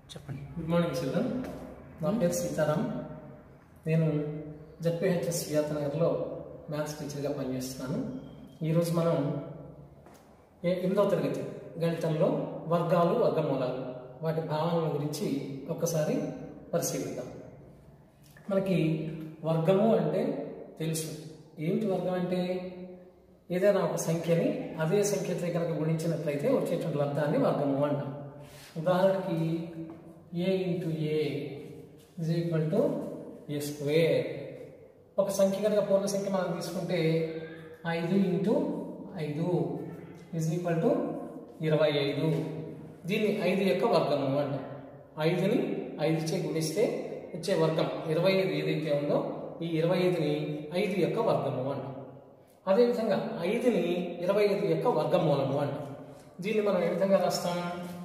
చెప్పండి good morning children నా పేరు సీతారాం నేను జడ్పీహెచ్ఎస్ వియాత నగర్లో మ్యాథ్స్ టీచర్గా పనిచేస్తున్నాను ఈరోజు మనం ఏ- ఎనిమిదవ తరగతి గణితంలో వర్గాలు వర్గమూలాలు వాటి భావనల గురించి ఒక్కసారి పరిశీలిద్దాం మనకి వర్గము అంటే తెలుసు ఏమిటి వర్గం అంటే ఏదైనా ఒక సంఖ్యని అదే సంఖ్యతో కనుక గుణించినట్లయితే వచ్చేటువంటి లబ్ధాన్ని వర్గము అంటాం ఉదాహరణకి A into A is equal to A square ఒక సంఖ్య కనుక పూర్ణ సంఖ్య మనం తీసుకుంటే ఐదు ఇంటూ ఐదు ఇజ్ ఈక్వల్ టు ఇరవై ఐదు దీన్ని ఐదు యొక్క వర్గము అంటాం ఐదుని ఐదు చే గుణిస్తే వచ్చే వర్గం ఇరవై ఐదు ఏదైతే ఉందో ఈ ఇరవై ఐదుని ఐదు యొక్క వర్గము అంటాం అదేవిధంగా ఐదుని ఇరవై ఐదు యొక్క వర్గమూలము అంటాం దీన్ని మనం ఏ విధంగా రాస్తాం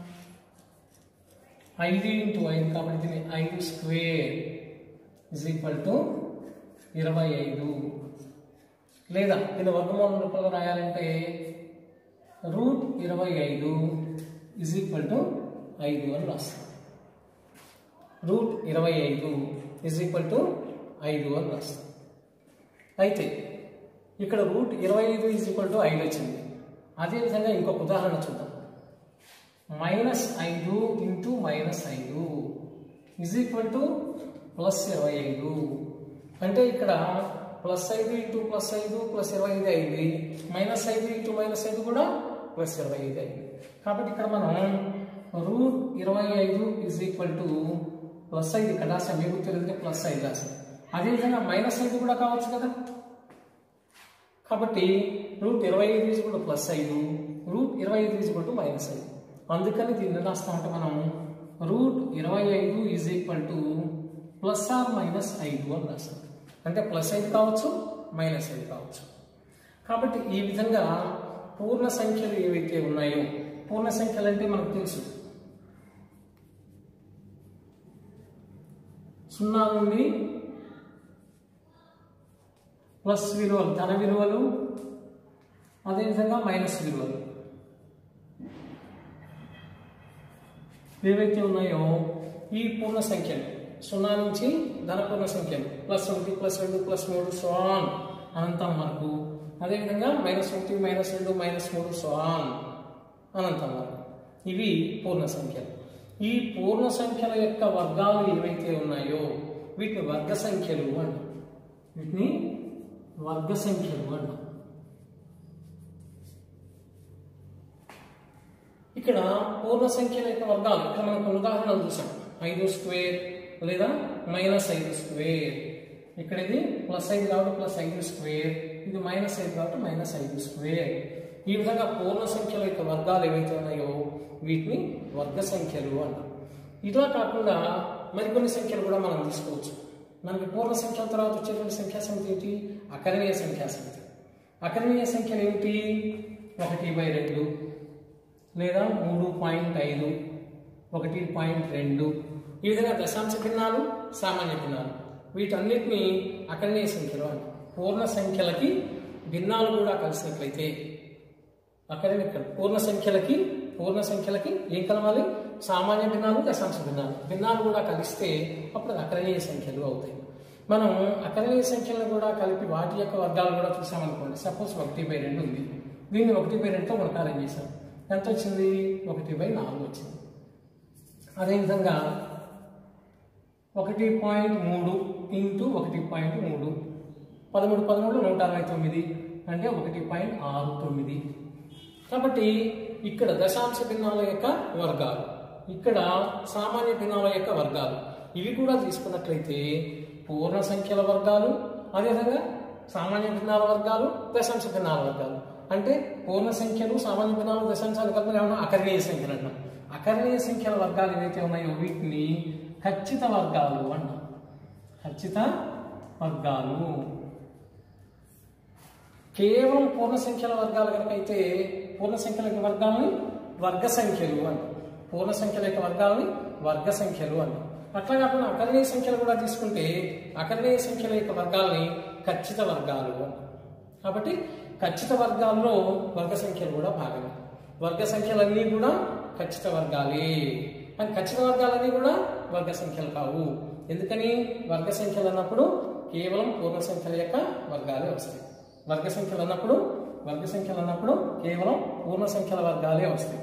ఐదు ఇంటూ ఐదు కాబట్టి దీన్ని ఐదు స్క్వేర్ ఇజ్ ఈక్వల్ టు ఇరవై ఐదు లేదా దీని వర్గమూలం రూపంలో రాయాలంటే రూట్ ఇరవై ఐదు ఇజ్ ఈక్వల్ టు ఐదు అని రాస్తాం రూట్ ఇరవై ఐదు ఇజ్ ఈక్వల్ టు ఐదు అని రాస్తాం అయితే ఇక్కడ రూట్ ఇరవై ఐదు ఈజ్ ఈక్వల్ టు ఐదు వచ్చింది అదేవిధంగా ఇంకొక ఉదాహరణ చూద్దాం మైనస్ ఐదు ఇంటూ మైనస్ ఐదు ఇజ్ ఈక్వల్ టు ప్లస్ ఇరవై ఐదు అంటే ఇక్కడ ప్లస్ ఐదు ఇంటూ ప్లస్ ఐదు ప్లస్ ఇరవై ఐదు అయింది మైనస్ ఐదు ఇంటూ మైనస్ ఐదు కూడా ప్లస్ ఇరవై ఐదు అయింది కాబట్టి ఇక్కడ మనం రూట్ ఇరవై ఐదు ఇజ్ ఈక్వల్ టు ప్లస్ ఐదు ఇక్కడ రాసాం మీకు తెలియదు ప్లస్ ఐదు రాసాం అదేవిధంగా మైనస్ ఐదు కూడా కావచ్చు కదా కాబట్టి రూట్ ఇరవై ఐదు ఈజ్ కూడా ప్లస్ ఐదు రూట్ ఇరవై ఐదు ఈజ్ కూడా మైనస్ ఐదు అందుకని దీన్ని రాస్తామంటే మనం రూట్ ఇరవై ఐదు is equal to plus or minus ఐదు అని రాస్తాం అంటే ప్లస్ ఐదు కావచ్చు మైనస్ ఐదు కావచ్చు కాబట్టి ఈ విధంగా పూర్ణ సంఖ్యలు ఏవైతే ఉన్నాయో పూర్ణ సంఖ్యలు అంటే మనకు తెలుసు సున్నా నుండి ప్లస్ విలువలు ధన విలువలు అదేవిధంగా మైనస్ విలువలు ఏవైతే ఉన్నాయో ఈ పూర్ణ సంఖ్యలు సున్నా నుంచి ధన పూర్ణ సంఖ్యలు ప్లస్ ఒకటి ప్లస్ రెండు ప్లస్ మూడు సోన్ అనంతం వరకు అదేవిధంగా మైనస్ ఒకటి మైనస్ రెండు మైనస్ మూడు సోన్ అనంతం వరకు ఇవి పూర్ణ సంఖ్యలు ఈ పూర్ణ సంఖ్యల యొక్క వర్గాలు ఏవైతే ఉన్నాయో వీటిని వర్గ సంఖ్యలు అంటాం వీటిని వర్గ సంఖ్యలు అంటాం ఇక్కడ పూర్ణ సంఖ్యల యొక్క వర్గాలు ఇక్కడ మనం కొన్ని ఉదాహరణలు చూసాం ఐదు స్క్వేర్ లేదా మైనస్ ఐదు స్క్వేర్ ఇక్కడ ఇది ప్లస్ ఐదు కాబట్టి ప్లస్ ఐదు స్క్వేర్ ఇది మైనస్ ఐదు కాబట్టి మైనస్ ఐదు స్క్వేర్ ఈ విధంగా పూర్ణ సంఖ్యల యొక్క వర్గాలు ఏవైతే ఉన్నాయో వీటిని వర్గ సంఖ్యలు అంటాం ఇట్లా కాకుండా మరికొన్ని సంఖ్యలు కూడా మనం తీసుకోవచ్చు మనకి పూర్ణ సంఖ్యల తర్వాత వచ్చేటువంటి సంఖ్యా సమితి ఏంటి అకరణీయ సంఖ్యా సమితి అకరణీయ సంఖ్యలు ఏమిటి ఒకటి బై రెండు లేదా మూడు పాయింట్ ఐదు ఒకటి పాయింట్ రెండు ఈ విధంగా దశాంశ భిన్నాలు సామాన్య భిన్నాలు వీటన్నిటిని అకరణీయ సంఖ్యలు అంటాం పూర్ణ సంఖ్యలకి భిన్నాలు కూడా కలిసినట్లయితే అకరణీయ పూర్ణ సంఖ్యలకి పూర్ణ సంఖ్యలకి ఏం కలవాలి సామాన్య భిన్నాలు దశాంశ భిన్నాలు భిన్నాలు కూడా కలిస్తే అప్పుడు అది అకరణీయ సంఖ్యలు అవుతాయి మనం అకరణీయ సంఖ్యలను కూడా కలిపి వాటి యొక్క వర్గాలు కూడా చూసామనుకోండి సపోజ్ ఒకటి బై రెండు ఉంది దీన్ని ఒకటి బై రెండుతో గుణకారం చేశాం ఎంత వచ్చింది ఒకటి బై నాలుగు వచ్చింది అదేవిధంగా ఒకటి పాయింట్ మూడు ఇంటూ ఒకటి పాయింట్ మూడు పదమూడు పదమూడు నూట అరవై తొమ్మిది అంటే ఒకటి పాయింట్ ఆరు తొమ్మిది కాబట్టి ఇక్కడ దశాంశ భిన్నాల యొక్క వర్గాలు ఇక్కడ సామాన్య భిన్నాల యొక్క వర్గాలు ఇవి కూడా తీసుకున్నట్లయితే పూర్ణ సంఖ్యల వర్గాలు అదేవిధంగా సామాన్య భిన్నాల వర్గాలు దశాంశ భిన్నాల వర్గాలు అంటే పూర్ణ సంఖ్యలు సామాన్య భిన్నాలు దశాంశాలు కలిపి ఏమన్నా అకరణీయ సంఖ్యలు అంటాం అకరణీయ సంఖ్యల వర్గాలు ఏవైతే ఉన్నాయో వీటిని ఖచ్చిత వర్గాలు అంటాం ఖచ్చిత వర్గాలు కేవలం పూర్ణ సంఖ్యల వర్గాలు కనుక అయితే పూర్ణ సంఖ్యల యొక్క వర్గాలని వర్గ సంఖ్యలు అంటాం పూర్ణ సంఖ్యల యొక్క వర్గాలని వర్గ సంఖ్యలు అంటాం అట్లా కాకుండా అకరణీయ సంఖ్యలు కూడా తీసుకుంటే అకరణీయ సంఖ్యల యొక్క వర్గాలని ఖచ్చిత వర్గాలు అంటాం కాబట్టి ఖచ్చిత వర్గాల్లో వర్గ సంఖ్యలు కూడా భాగమే వర్గ సంఖ్యలన్నీ కూడా ఖచ్చిత వర్గాలే కానీ ఖచ్చిత వర్గాలన్నీ కూడా వర్గ సంఖ్యలు కావు ఎందుకని వర్గ సంఖ్యలు అన్నప్పుడు కేవలం పూర్ణ సంఖ్యల యొక్క వర్గాలే వస్తాయి వర్గ సంఖ్యలు అన్నప్పుడు వర్గ సంఖ్యలు అన్నప్పుడు కేవలం పూర్ణ సంఖ్యల వర్గాలే వస్తాయి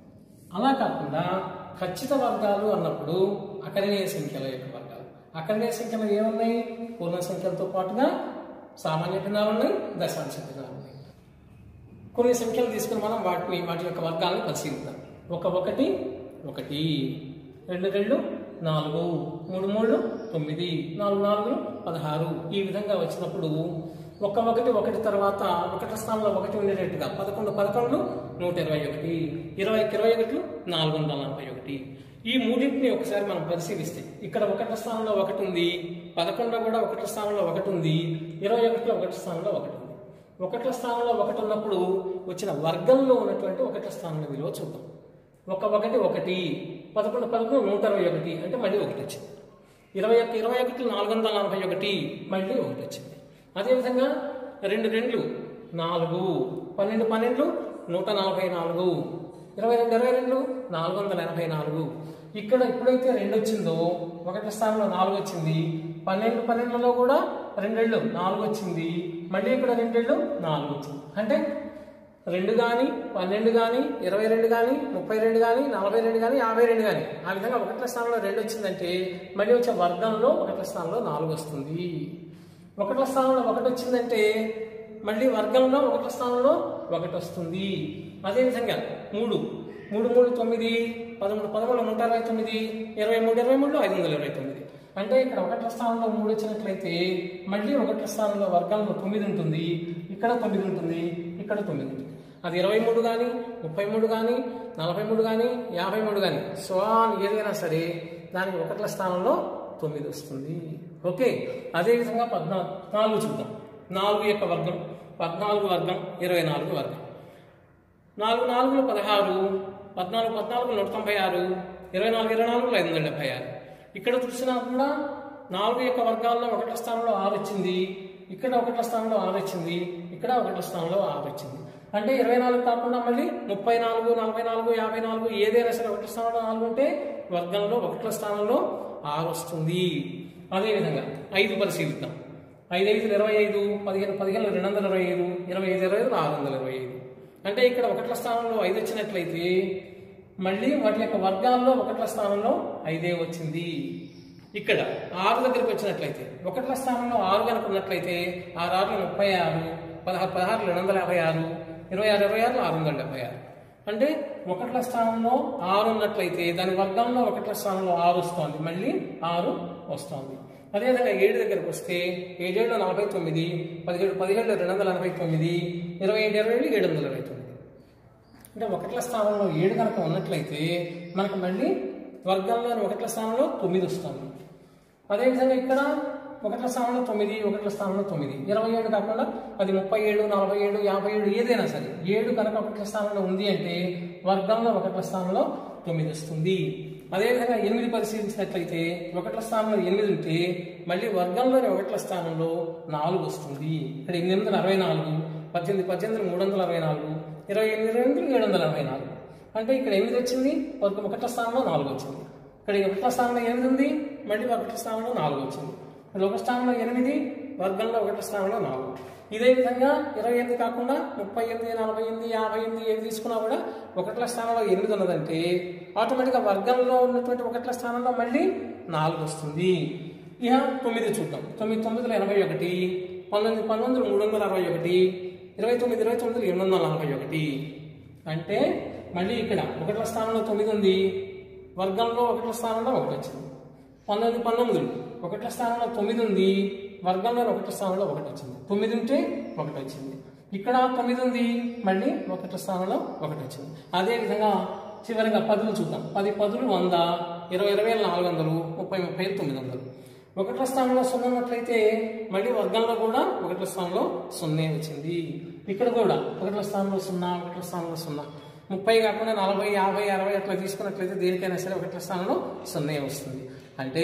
అలా కాకుండా ఖచ్చిత వర్గాలు అన్నప్పుడు అకరణీయ సంఖ్యల యొక్క వర్గాలు అకరణీయ సంఖ్యలు ఏమున్నాయి పూర్ణ సంఖ్యలతో పాటుగా సామాన్య భిన్నాలు ఉన్నాయి దశాంశ భిన్నాలు ఉన్నాయి కొన్ని సంఖ్యలు తీసుకుని మనం వాటిని వాటి యొక్క వర్గాలను పరిశీలిద్దాం ఒక ఒకటి ఒకటి రెండు రెండు నాలుగు మూడు మూడు తొమ్మిది నాలుగు నాలుగు పదహారు ఈ విధంగా వచ్చినప్పుడు ఒక ఒకటి ఒకటి తర్వాత ఒకటి స్థానంలో ఒకటి ఉండేటట్టుగా పదకొండు పదకొండు నూట ఇరవై ఒకటి ఇరవై ఇరవై ఒకటి నాలుగు వందల నలభై ఒకటి ఈ మూడింటిని ఒకసారి మనం పరిశీలిస్తే ఇక్కడ ఒకటి స్థానంలో ఒకటి ఉంది పదకొండులో కూడా ఒకటి స్థానంలో ఒకటి ఉంది ఇరవై ఒకటిలో ఒకటి స్థానంలో ఒకటి ఉంది ఒకట్ల స్థానంలో ఒకటి ఉన్నప్పుడు వచ్చిన వర్గంలో ఉన్నటువంటి ఒకట్ల స్థానంలో విలువ చూద్దాం ఒక ఒకటి ఒకటి పదకొండు పదకొండు నూట ఇరవై ఒకటి అంటే మళ్ళీ ఒకటి వచ్చింది ఇరవై ఒక్క ఇరవై ఒకటి నాలుగు వందల నలభై ఒకటి మళ్ళీ ఒకటి వచ్చింది అదేవిధంగా రెండు రెండ్లు నాలుగు పన్నెండు పన్నెండు నూట నలభై నాలుగు ఇరవై రెండు ఇరవై రెండు నాలుగు వందల ఎనభై నాలుగు ఇక్కడ ఎప్పుడైతే రెండు వచ్చిందో ఒకటి స్థానంలో నాలుగు వచ్చింది పన్నెండు పన్నెండులో కూడా రెండేళ్ళు నాలుగు వచ్చింది మళ్ళీ ఇక్కడ రెండేళ్ళు నాలుగు వచ్చింది అంటే రెండు కానీ పన్నెండు కానీ ఇరవై రెండు కానీ ముప్పై రెండు కానీ నలభై రెండు కానీ యాభై రెండు కానీ ఆ విధంగా ఒకటి స్థానంలో రెండు వచ్చిందంటే మళ్ళీ వచ్చే వర్గంలో ఒకటి స్థానంలో నాలుగు వస్తుంది ఒకటి స్థానంలో ఒకటి వచ్చిందంటే మళ్ళీ వర్గంలో ఒకటి స్థానంలో ఒకటి వస్తుంది అదేవిధంగా మూడు మూడు మూడు తొమ్మిది పదమూడు పదమూడు నూట ఇరవై తొమ్మిది ఇరవై మూడు ఇరవై మూడు ఐదు వందల ఇరవై తొమ్మిది అంటే ఇక్కడ ఒకటి స్థానంలో మూడు వచ్చినట్లయితే మళ్ళీ ఒకటి స్థానంలో వర్గంలో తొమ్మిది ఉంటుంది ఇక్కడ తొమ్మిది ఉంటుంది ఇక్కడ తొమ్మిది ఉంటుంది అది ఇరవై మూడు కానీ ముప్పై మూడు కానీ నలభై మూడు కానీ యాభై మూడు కానీ స్వాన్ ఏదైనా సరే దానికి ఒకట్ల స్థానంలో తొమ్మిది వస్తుంది ఓకే అదేవిధంగా పద్నాలుగు నాలుగు చూద్దాం నాలుగు యొక్క వర్గం పద్నాలుగు వర్గం ఇరవై నాలుగు వర్గం నాలుగు నాలుగులో పదహారు పద్నాలుగు పద్నాలుగు నూట తొంభై ఆరు ఇరవై నాలుగు ఇరవై నాలుగు ఐదు వందల డెబ్బై ఆరు ఇక్కడ చూసినా కూడా నాలుగు యొక్క వర్గాల్లో ఒకట్ల స్థానంలో ఆరు వచ్చింది ఇక్కడ ఒకట్ల స్థానంలో ఆరు వచ్చింది ఇక్కడ ఒకట్ల స్థానంలో ఆరు వచ్చింది అంటే ఇరవై నాలుగు కాకుండా మళ్ళీ ముప్పై నాలుగు నలభై నాలుగు యాభై నాలుగు ఏదైనా సరే ఒకటి స్థానంలో నాలుగు ఉంటే వర్గంలో ఒకట్ల స్థానంలో ఆరు వస్తుంది అదేవిధంగా ఐదు పరిశీలిద్దాం ఐదు ఐదు ఇరవై ఐదు పదిహేను పదిహేను రెండు వందల ఇరవై ఐదు ఇరవై ఐదు ఇరవై ఐదు ఆరు వందల ఇరవై ఐదు అంటే ఇక్కడ ఒకట్ల స్థానంలో ఐదు వచ్చినట్లయితే మళ్ళీ వాటి యొక్క వర్గాల్లో ఒకట్ల స్థానంలో ఐదే వచ్చింది ఇక్కడ ఆరు దగ్గరికి వచ్చినట్లయితే ఒకట్ల స్థానంలో ఆరు కనుక ఉన్నట్లయితే ఆరు ఆరు ముప్పై ఆరు పదహారు పదహారు రెండు వందల యాభై ఆరు ఇరవై ఆరు ఇరవై ఆరు ఆరు వందల డెబ్బై ఆరు అంటే ఒకట్ల స్థానంలో ఆరు ఉన్నట్లయితే దాని వర్గంలో ఒకట్ల స్థానంలో ఆరు వస్తుంది మళ్ళీ ఆరు వస్తుంది అదేవిధంగా ఏడు దగ్గరకు వస్తే ఏడేళ్ళు నలభై తొమ్మిది పదిహేడు పదిహేడు రెండు వందల ఎనభై తొమ్మిది ఇరవై ఏడు ఇరవై ఏడు ఏడు వందల ఇరవై తొమ్మిది అంటే ఒకట్ల స్థానంలో ఏడు కనుక ఉన్నట్లయితే మనకు మళ్ళీ వర్గంలో ఒకట్ల స్థానంలో తొమ్మిది వస్తుంది అదేవిధంగా ఇక్కడ ఒకట్ల స్థానంలో తొమ్మిది ఒకట్ల స్థానంలో తొమ్మిది ఇరవై ఏడు కాకుండా అది ముప్పై ఏడు నలభై ఏడు యాభై ఏడు ఏదైనా సరే ఏడు కనుక ఒకట్ల స్థానంలో ఉంది అంటే వర్గంలో ఒకట్ల స్థానంలో తొమ్మిది వస్తుంది అదేవిధంగా ఎనిమిది పరిశీలించినట్లయితే ఒకట్ల స్థానంలో ఎనిమిది ఉంటే మళ్ళీ వర్గంలోని ఒకట్ల స్థానంలో నాలుగు వస్తుంది ఇక్కడ ఎనిమిది వందల అరవై నాలుగు పద్దెనిమిది పద్దెనిమిది మూడు వందల అరవై నాలుగు ఇరవై ఎనిమిది ఇరవై ఎనిమిది ఏడు వందల అరవై నాలుగు అంటే ఇక్కడ ఎనిమిది వచ్చింది వర్గం ఒకట్ల స్థానంలో నాలుగు వచ్చింది ఇక్కడ ఒకట్ల స్థానంలో ఎనిమిది ఉంది మళ్ళీ ఒకట్ల స్థానంలో నాలుగు వచ్చింది ఇక్కడ ఒక స్థానంలో ఎనిమిది వర్గంలో ఒకటి స్థానంలో నాలుగు ఇదే విధంగా ఇరవై ఎనిమిది కాకుండా ముప్పై ఎనిమిది నలభై ఎనిమిది యాభై ఎనిమిది ఏది తీసుకున్నా కూడా ఒకట్ల స్థానంలో ఎనిమిది ఉన్నదంటే ఆటోమేటిక్గా వర్గంలో ఉన్నటువంటి ఒకట్ల స్థానంలో మళ్ళీ నాలుగు వస్తుంది ఇక తొమ్మిది చూద్దాం తొమ్మిది తొమ్మిదిలో ఎనభై ఒకటి పంతొమ్మిది పంతొమ్మిది మూడు వందల అరవై ఒకటి ఇరవై తొమ్మిది ఇరవై తొమ్మిది ఎనిమిది వందల నలభై ఒకటి అంటే మళ్ళీ ఇక్కడ ఒకట్ల స్థానంలో తొమ్మిది ఉంది వర్గంలో ఒకట్ల స్థానంలో ఒకటి వచ్చింది పంతొమ్మిది పంతొమ్మిది ఒకట్ల స్థానంలో తొమ్మిది ఉంది వర్గంలో ఒకటి స్థానంలో ఒకటి వచ్చింది తొమ్మిది ఉంటే ఒకటి వచ్చింది ఇక్కడ తొమ్మిది ఉంది మళ్ళీ ఒకటి స్థానంలో ఒకటి వచ్చింది అదే విధంగా చివరిగా పదులు చూద్దాం పది పదులు వంద ఇరవై ఇరవై వేల నాలుగు వందలు ముప్పై ముప్పై వేలు తొమ్మిది వందలు ఒకట్ల స్థానంలో సున్నా ఉన్నట్లయితే మళ్ళీ వర్గంలో కూడా ఒకట్ల స్థానంలో సున్నే వచ్చింది ఇక్కడ కూడా ఒకట్ల స్థానంలో సున్నా ఒకట్ల స్థానంలో సున్నా ముప్పై కాకుండా నలభై యాభై అరవై అట్లా తీసుకున్నట్లయితే దేనికైనా సరే ఒకట్ల స్థానంలో సున్నే వస్తుంది అంటే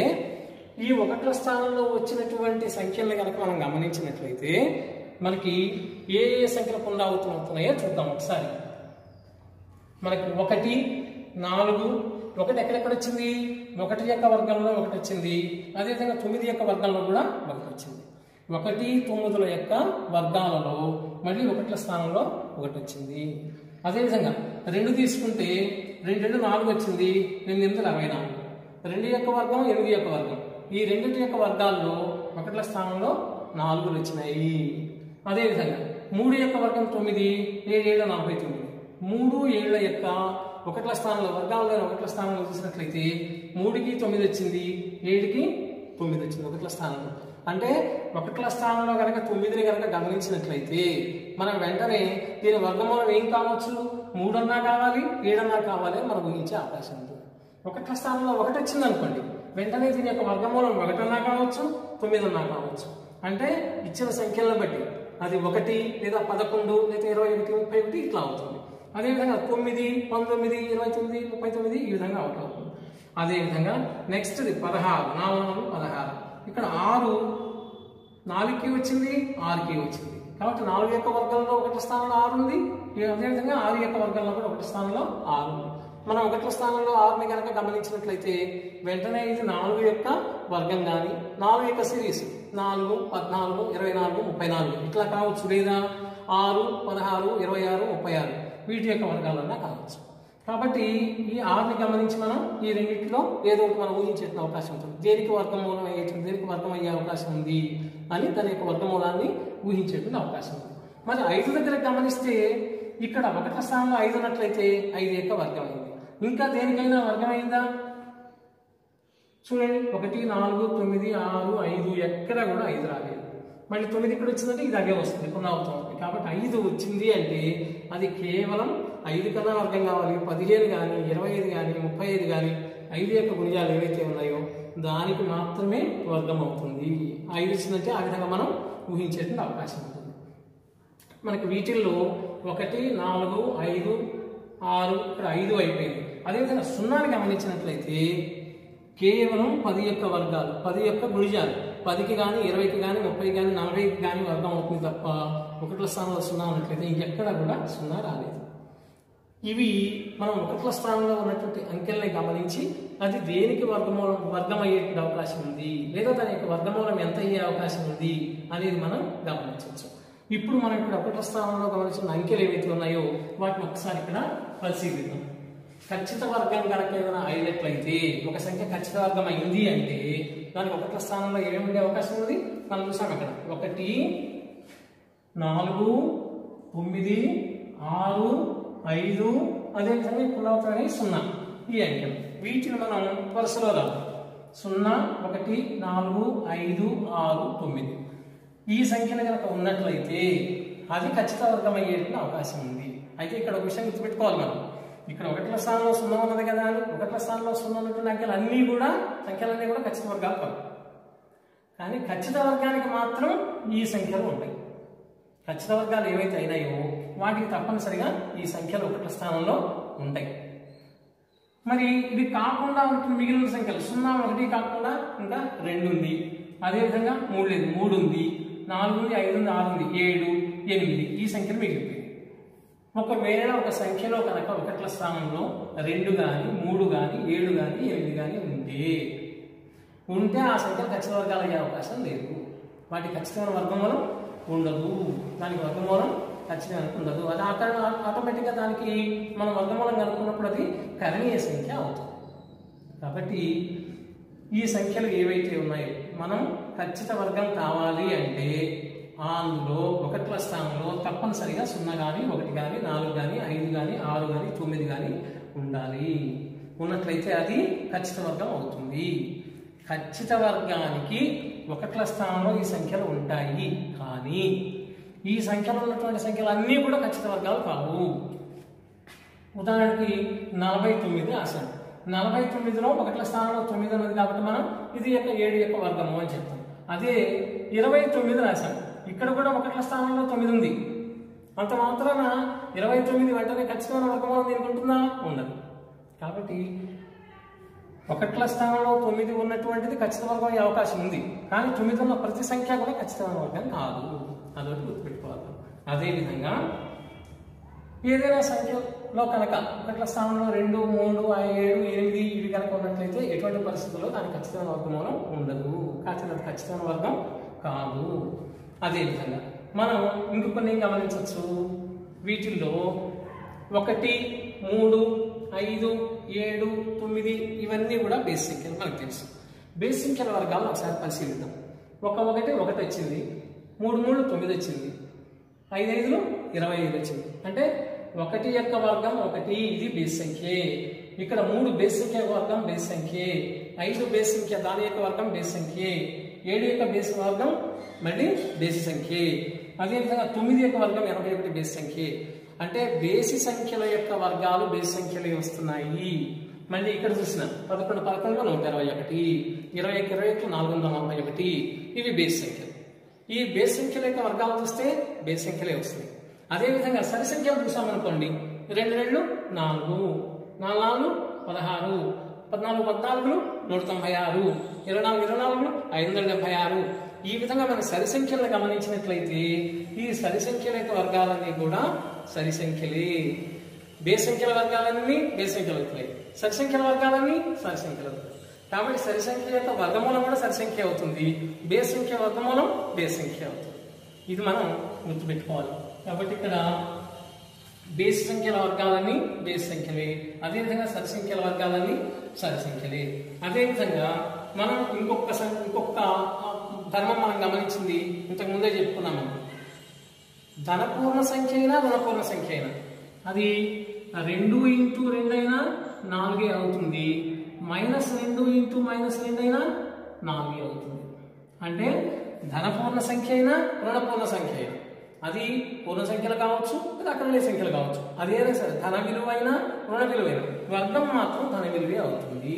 ఈ ఒకట్ల స్థానంలో వచ్చినటువంటి సంఖ్యల్ని కనుక మనం గమనించినట్లయితే మనకి ఏ ఏ సంఖ్యలు పునరావృతం అవుతున్నాయో చూద్దాం ఒకసారి మనకి ఒకటి నాలుగు ఒకటి ఎక్కడెక్కడ వచ్చింది ఒకటి యొక్క వర్గంలో ఒకటి వచ్చింది అదేవిధంగా తొమ్మిది యొక్క వర్గంలో కూడా ఒకటి వచ్చింది ఒకటి తొమ్మిదిల యొక్క వర్గాలలో మళ్ళీ ఒకట్ల స్థానంలో ఒకటి వచ్చింది అదేవిధంగా రెండు తీసుకుంటే రెండు రెండు నాలుగు వచ్చింది రెండు ఎనిమిది అరవై నాలుగు రెండు యొక్క వర్గం ఎనిమిది యొక్క వర్గం ఈ రెండింటి యొక్క వర్గాల్లో ఒకట్ల స్థానంలో నాలుగులు వచ్చినాయి అదేవిధంగా మూడు యొక్క వర్గం తొమ్మిది ఏడు ఏడు నలభై తొమ్మిది మూడు ఏళ్ల యొక్క ఒకట్ల స్థానంలో వర్గాల్లో ఒకట్ల స్థానంలో చూసినట్లయితే మూడుకి తొమ్మిది వచ్చింది ఏడుకి తొమ్మిది వచ్చింది ఒకట్ల స్థానంలో అంటే ఒకట్ల స్థానంలో కనుక తొమ్మిదిని కనుక గమనించినట్లయితే మనం వెంటనే దీని వర్గమూలం ఏం కావచ్చు మూడన్నా కావాలి ఏడన్నా కావాలి అని మనం ఊహించే అవకాశం ఉంది ఒకట్ల స్థానంలో ఒకటి వచ్చింది అనుకోండి వెంటనే దీని యొక్క వర్గమూలం ఒకటన్నా కావచ్చు తొమ్మిదన్నా కావచ్చు అంటే ఇచ్చిన సంఖ్యలను బట్టి అది ఒకటి లేదా పదకొండు లేదా ఇరవై ఒకటి ముప్పై ఒకటి ఇట్లా అవుతుంది అదేవిధంగా తొమ్మిది పంతొమ్మిది ఇరవై తొమ్మిది ముప్పై తొమ్మిది ఈ విధంగా అవుట్ అవుతుంది అదేవిధంగా నెక్స్ట్ది పదహారు నాలుగు నాలుగు పదహారు ఇక్కడ ఆరు నాలుగుకి వచ్చింది ఆరుకి వచ్చింది కాబట్టి నాలుగు యొక్క వర్గంలో ఒకటి స్థానంలో ఆరు ఉంది ఈ అదేవిధంగా ఆరు యొక్క వర్గంలో కూడా ఒకటి స్థానంలో ఆరు ఉంది మనం ఒకటి స్థానంలో ఆరుని కనుక గమనించినట్లయితే వెంటనే ఇది నాలుగు యొక్క వర్గం కానీ నాలుగు యొక్క సిరీస్ నాలుగు పద్నాలుగు ఇరవై నాలుగు ముప్పై నాలుగు ఇట్లా కావచ్చు లేదా ఆరు పదహారు ఇరవై ఆరు ముప్పై ఆరు వీటి యొక్క వర్గాలన్నా కావచ్చు కాబట్టి ఈ ఆరుని గమనించి మనం ఈ రెండింటిలో ఏదో ఒకటి మనం ఊహించే అవకాశం ఉంటుంది దేనికి వర్గమూలం అయ్యేటువంటి దేనికి వర్గం అయ్యే అవకాశం ఉంది అని దాని యొక్క వర్గమూలాన్ని ఊహించేటువంటి అవకాశం ఉంది మరి ఐదు దగ్గర గమనిస్తే ఇక్కడ ఒకటి స్థానంలో ఐదు ఉన్నట్లయితే ఐదు యొక్క వర్గం అయింది ఇంకా దేనికైనా వర్గం అయిందా చూడండి ఒకటి నాలుగు తొమ్మిది ఆరు ఐదు ఎక్కడ కూడా ఐదు రాలేదు మళ్ళీ తొమ్మిది ఇక్కడ వచ్చిందంటే ఇది అదే వస్తుంది పునరావృతం కాబట్టి ఐదు వచ్చింది అంటే అది కేవలం ఐదు కన్నా వర్గం కావాలి పదిహేను కానీ ఇరవై ఐదు కానీ ముప్పై ఐదు కానీ ఐదు యొక్క గుణిజాలు ఏవైతే ఉన్నాయో దానికి మాత్రమే వర్గం అవుతుంది ఐదు వచ్చిందంటే ఆ విధంగా మనం ఊహించేటువంటి అవకాశం ఉంటుంది మనకి వీటిల్లో ఒకటి నాలుగు ఐదు ఆరు ఇక్కడ ఐదు అయిపోయింది అదేవిధంగా సున్నాని గమనించినట్లయితే కేవలం పది యొక్క వర్గాలు పది యొక్క గుణిజాలు పదికి కానీ ఇరవైకి కానీ ముప్పైకి కానీ నలభైకి కానీ వర్గం అవుతుంది తప్ప ఒకట్ల స్థానంలో సున్నా ఉన్నట్లయితే ఇంకెక్కడ కూడా సున్నా రాలేదు ఇవి మనం ఒకట్ల స్థానంలో ఉన్నటువంటి అంకెల్ని గమనించి అది దేనికి వర్గమూలం వర్గం అయ్యేటువంటి అవకాశం ఉంది లేదా దాని యొక్క వర్గమూలం ఎంత అయ్యే అవకాశం ఉంది అనేది మనం గమనించవచ్చు ఇప్పుడు మనం ఇక్కడ ఒకట్ల స్థానంలో గమనించిన అంకెలు ఏవైతే ఉన్నాయో వాటిని ఒకసారి ఇక్కడ పరిశీలిద్దాం ఖచ్చిత వర్గం కనుక ఏదైనా అయినట్లయితే ఒక సంఖ్య ఖచ్చిత వర్గం అయింది అంటే దానికి ఒకట్ల స్థానంలో ఏమేమి ఉండే అవకాశం ఉంది మనం చూసాం ఇక్కడ ఒకటి నాలుగు తొమ్మిది ఆరు ఐదు అదేవిధంగా పునరావృతమైన సున్నా ఈ అంకెలు వీటిని మనం వరుసలో రాదు సున్నా ఒకటి నాలుగు ఐదు ఆరు తొమ్మిది ఈ సంఖ్యలు కనుక ఉన్నట్లయితే అది ఖచ్చిత వర్గం అయ్యేటువంటి అవకాశం ఉంది అయితే ఇక్కడ ఒక విషయం గుర్తుపెట్టుకోవాలి మనం ఇక్కడ ఒకట్ల స్థానంలో సున్నా ఉన్నది కదా ఒకట్ల స్థానంలో సున్నా ఉన్నటువంటి అంకెలు అన్నీ కూడా సంఖ్యలన్నీ కూడా ఖచ్చిత వర్గాలు కావు కానీ ఖచ్చిత వర్గానికి మాత్రం ఈ సంఖ్యలు ఉంటాయి ఖచ్చిత వర్గాలు ఏవైతే అయినాయో వాటికి తప్పనిసరిగా ఈ సంఖ్యలు ఒకట్ల స్థానంలో ఉంటాయి మరి ఇది కాకుండా ఉంటుంది మిగిలిన సంఖ్యలు సున్నా ఒకటి కాకుండా ఇంకా రెండు ఉంది అదేవిధంగా మూడు లేదు మూడు ఉంది నాలుగు ఉంది ఐదు ఉంది ఆరు ఉంది ఏడు ఎనిమిది ఈ సంఖ్యలు మిగిలిపోయింది ఒకవేళ ఒక సంఖ్యలో కనుక ఒకట్ల స్థానంలో రెండు కానీ మూడు కానీ ఏడు కానీ ఎనిమిది కానీ ఉంటే ఉంటే ఆ సంఖ్య ఖచ్చిత వర్గాలు అయ్యే అవకాశం లేదు వాటి ఖచ్చితమైన వర్గమూలం ఉండదు దానికి వర్గమూలం ఖచ్చితంగా ఉండదు అది అక్కడ ఆటోమేటిక్గా దానికి మనం వర్గమూలం కనుక్కున్నప్పుడు అది కరణీయ సంఖ్య అవుతుంది కాబట్టి ఈ సంఖ్యలు ఏవైతే ఉన్నాయో మనం ఖచ్చిత వర్గం కావాలి అంటే అందులో ఒకట్ల స్థానంలో తప్పనిసరిగా సున్నా కానీ ఒకటి కానీ నాలుగు కానీ ఐదు కానీ ఆరు కానీ తొమ్మిది కానీ ఉండాలి ఉన్నట్లయితే అది ఖచ్చిత వర్గం అవుతుంది ఖచ్చిత వర్గానికి ఒకట్ల స్థానంలో ఈ సంఖ్యలు ఉంటాయి కానీ ఈ సంఖ్యలో ఉన్నటువంటి సంఖ్యలు అన్నీ కూడా ఖచ్చిత వర్గాలు కావు ఉదాహరణకి నలభై తొమ్మిది రాశాను నలభై తొమ్మిదిలో ఒకట్ల స్థానంలో తొమ్మిది ఉన్నది కాబట్టి మనం ఇది యొక్క ఏడు యొక్క వర్గము అని చెప్తాం అదే ఇరవై తొమ్మిది రాశాను ఇక్కడ కూడా ఒకట్ల స్థానంలో తొమ్మిది ఉంది అంత మాత్రాన ఇరవై తొమ్మిది వెంటనే ఖచ్చితమైన వర్గము అని దీనికి ఉంటుందా ఉండదు కాబట్టి ఒకట్ల స్థానంలో తొమ్మిది ఉన్నటువంటిది ఖచ్చిత వర్గం అయ్యే అవకాశం ఉంది కానీ తొమ్మిది ఉన్న ప్రతి సంఖ్య కూడా ఖచ్చితమైన వర్గం కాదు అదొకటి గుర్తుపెట్టుకోవాలి అదేవిధంగా ఏదైనా సంఖ్యలో కనుక ఒకట్ల స్థానంలో రెండు మూడు ఏడు ఎనిమిది ఇవి కనుక ఉన్నట్లయితే ఎటువంటి పరిస్థితుల్లో దానికి ఖచ్చితమైన వర్గమూలం ఉండదు కాకపోతే అది ఖచ్చితమైన వర్గం కాదు అదేవిధంగా మనం ఇంకొన్ని గమనించవచ్చు వీటిల్లో ఒకటి మూడు ఐదు ఏడు తొమ్మిది ఇవన్నీ కూడా బేస్ సంఖ్యలు మనకు తెలుసు బేస్ సంఖ్యల వర్గాలను ఒకసారి పరిశీలిద్దాం ఒక ఒకటి ఒకటి వచ్చింది మూడు మూడు తొమ్మిది వచ్చింది ఐదు ఐదులు ఇరవై ఐదు వచ్చింది అంటే ఒకటి యొక్క వర్గం ఒకటి ఇది బేస్ సంఖ్యే ఇక్కడ మూడు బేస్ సంఖ్య వర్గం బేస్ సంఖ్యే ఐదు బేస్ సంఖ్య దాని యొక్క వర్గం బేస్ సంఖ్యే ఏడు యొక్క బేస్ వర్గం మళ్ళీ బేసి సంఖ్యే అదేవిధంగా తొమ్మిది యొక్క వర్గం ఎనభై ఒకటి బేస్ సంఖ్యే అంటే బేసి సంఖ్యల యొక్క వర్గాలు బేసి సంఖ్యలే వస్తున్నాయి మళ్ళీ ఇక్కడ చూసిన పదకొండు పదకొండు నూట ఇరవై ఒకటి ఇరవై ఒక ఇరవై ఒకటి నాలుగు వందల నలభై ఒకటి ఇవి బేస్ సంఖ్యలు ఈ బేస్ సంఖ్యల యొక్క వర్గాలు చూస్తే బేస్ సంఖ్యలే వస్తాయి అదేవిధంగా సరి సంఖ్యలు చూసామనుకోండి రెండు రెండు నాలుగు నాలుగు నాలుగు పదహారు పద్నాలుగు పద్నాలుగులు నూట తొంభై ఆరు ఇరవై నాలుగు ఇరవై నాలుగులు ఐదు వందల డెబ్బై ఆరు ఈ విధంగా మనం సరి సంఖ్యలను గమనించినట్లయితే ఈ సరి సంఖ్యల యొక్క వర్గాలన్నీ కూడా సరి సంఖ్యలే బేస్ సంఖ్యల వర్గాలన్నీ బేస్ సంఖ్యలు అవుతాయి సరి సంఖ్యల వర్గాలన్నీ సరి సంఖ్యలు అవుతాయి కాబట్టి సరి సంఖ్య యొక్క వర్గమూలం కూడా సరి సంఖ్య అవుతుంది బేస్ సంఖ్య వర్గమూలం బేస్ సంఖ్య అవుతుంది ఇది మనం గుర్తుపెట్టుకోవాలి కాబట్టి ఇక్కడ బేస్ సంఖ్యల వర్గాలన్నీ బేస్ సంఖ్యలే అదేవిధంగా సరి సంఖ్యల వర్గాలన్నీ సరి సంఖ్యలే అదేవిధంగా మనం ఇంకొక సం- ఇంకొక ఆ, ధర్మం మనం గమనించింది ఇంతకు ముందే చెప్పుకున్నాం మనం ధనపూర్ణ సంఖ్య అయినా రుణపూర్ణ సంఖ్య అయినా అది రెండు ఇంటూ రెండు అయినా నాలుగే అవుతుంది మైనస్ రెండు ఇంటూ మైనస్ రెండు అయినా నాలుగే అవుతుంది అంటే ధనపూర్ణ సంఖ్య అయినా రుణపూర్ణ సంఖ్య అయినా అది పూర్ణ సంఖ్యలు కావచ్చు అది అక్కడ సంఖ్యలు కావచ్చు అదేనా సరే ధన విలువ అయినా రుణ విలువ అయినా వర్గం మాత్రం ధన విలువే అవుతుంది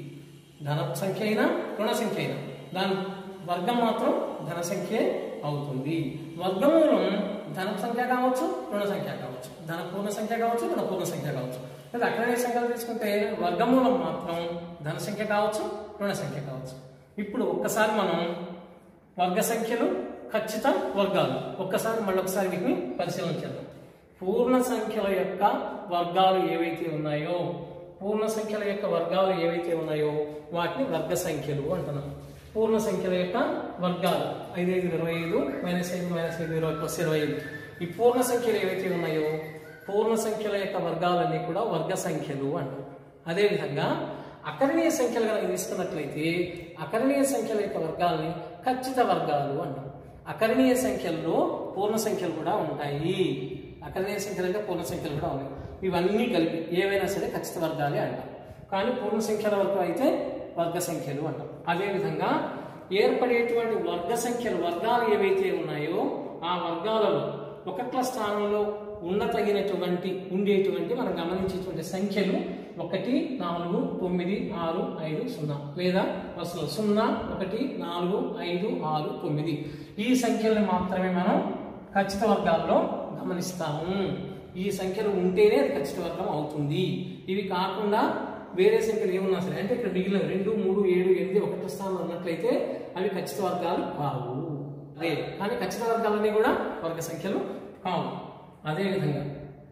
ధన సంఖ్య అయినా రుణ సంఖ్య అయినా దాని వర్గం మాత్రం ధన సంఖ్య అవుతుంది వర్గమూలం ధన సంఖ్య కావచ్చు రుణ సంఖ్య కావచ్చు ధన పూర్ణ సంఖ్య కావచ్చు రుణ పూర్ణ సంఖ్య కావచ్చు లేదా అక్కడ సంఖ్యలు తీసుకుంటే వర్గమూలం మాత్రం ధన సంఖ్య కావచ్చు రుణ సంఖ్య కావచ్చు ఇప్పుడు ఒక్కసారి మనం వర్గ సంఖ్యలు ఖచ్చిత వర్గాలు ఒక్కసారి మళ్ళీ ఒకసారి వీటిని పరిశీలన చేద్దాం పూర్ణ సంఖ్యల యొక్క వర్గాలు ఏవైతే ఉన్నాయో పూర్ణ సంఖ్యల యొక్క వర్గాలు ఏవైతే ఉన్నాయో వాటిని వర్గ సంఖ్యలు అంటున్నాం పూర్ణ సంఖ్యల యొక్క వర్గాలు ఐదు ఐదు ఇరవై ఐదు మైనస్ ఐదు మైనస్ ఐదు ఇరవై ప్లస్ ఇరవై ఐదు ఈ పూర్ణ సంఖ్యలు ఏవైతే ఉన్నాయో పూర్ణ సంఖ్యల యొక్క వర్గాలన్నీ కూడా వర్గ సంఖ్యలు అంటాం అదేవిధంగా అకరణీయ సంఖ్యలు కనుక తీసుకున్నట్లయితే అకరణీయ సంఖ్యల యొక్క వర్గాల్ని ఖచ్చిత వర్గాలు అంటాం అకరణీయ సంఖ్యల్లో పూర్ణ సంఖ్యలు కూడా ఉంటాయి అకరణీయ సంఖ్యలు అంటే పూర్ణ సంఖ్యలు కూడా ఉన్నాయి ఇవన్నీ కలిపి ఏవైనా సరే ఖచ్చిత వర్గాలే అంటాం కానీ పూర్ణ సంఖ్యల వరకు అయితే వర్గ సంఖ్యలు అంటాం అదేవిధంగా ఏర్పడేటువంటి వర్గ సంఖ్యలు వర్గాలు ఏవైతే ఉన్నాయో ఆ వర్గాలలో ఒకట్ల స్థానంలో ఉండతగినటువంటి ఉండేటువంటి మనం గమనించేటువంటి సంఖ్యలు ఒకటి నాలుగు తొమ్మిది ఆరు ఐదు సున్నా లేదా అసలు సున్నా ఒకటి నాలుగు ఐదు ఆరు తొమ్మిది ఈ సంఖ్యలను మాత్రమే మనం ఖచ్చిత వర్గాల్లో గమనిస్తాము ఈ సంఖ్యలు ఉంటేనే అది ఖచ్చిత వర్గం అవుతుంది ఇవి కాకుండా వేరే సంఖ్యలు ఏమున్నా సరే అంటే ఇక్కడ మిగిలిన రెండు మూడు ఏడు ఎనిమిది ఒకటి స్థానంలో ఉన్నట్లయితే అవి ఖచ్చిత వర్గాలు కావు అదే కానీ ఖచ్చిత వర్గాలన్నీ కూడా వర్గ సంఖ్యలు కావు అదేవిధంగా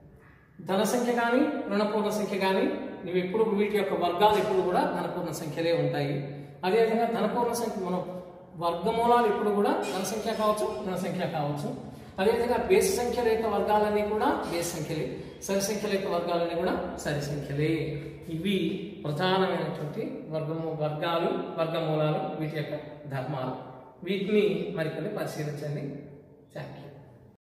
ధన సంఖ్య కానీ రుణపూర్ణ సంఖ్య కానీ నువ్వు ఎప్పుడు వీటి యొక్క వర్గాలు ఎప్పుడు కూడా ధనపూర్ణ సంఖ్యలే ఉంటాయి అదేవిధంగా ధనపూర్ణ సంఖ్య మనం వర్గమూలాలు ఎప్పుడు కూడా ధన సంఖ్య కావచ్చు రుణ సంఖ్య కావచ్చు అదేవిధంగా బేసి సంఖ్యల యొక్క వర్గాలన్నీ కూడా బేస్ సంఖ్యలే సరి సంఖ్యల యొక్క వర్గాలన్నీ కూడా సరి సంఖ్యలే ఇవి ప్రధానమైనటువంటి వర్గము వర్గాలు వర్గమూలాలు వీటి యొక్క ధర్మాలు వీటిని మరికొన్ని పరిశీలించండి థ్యాంక్ యూ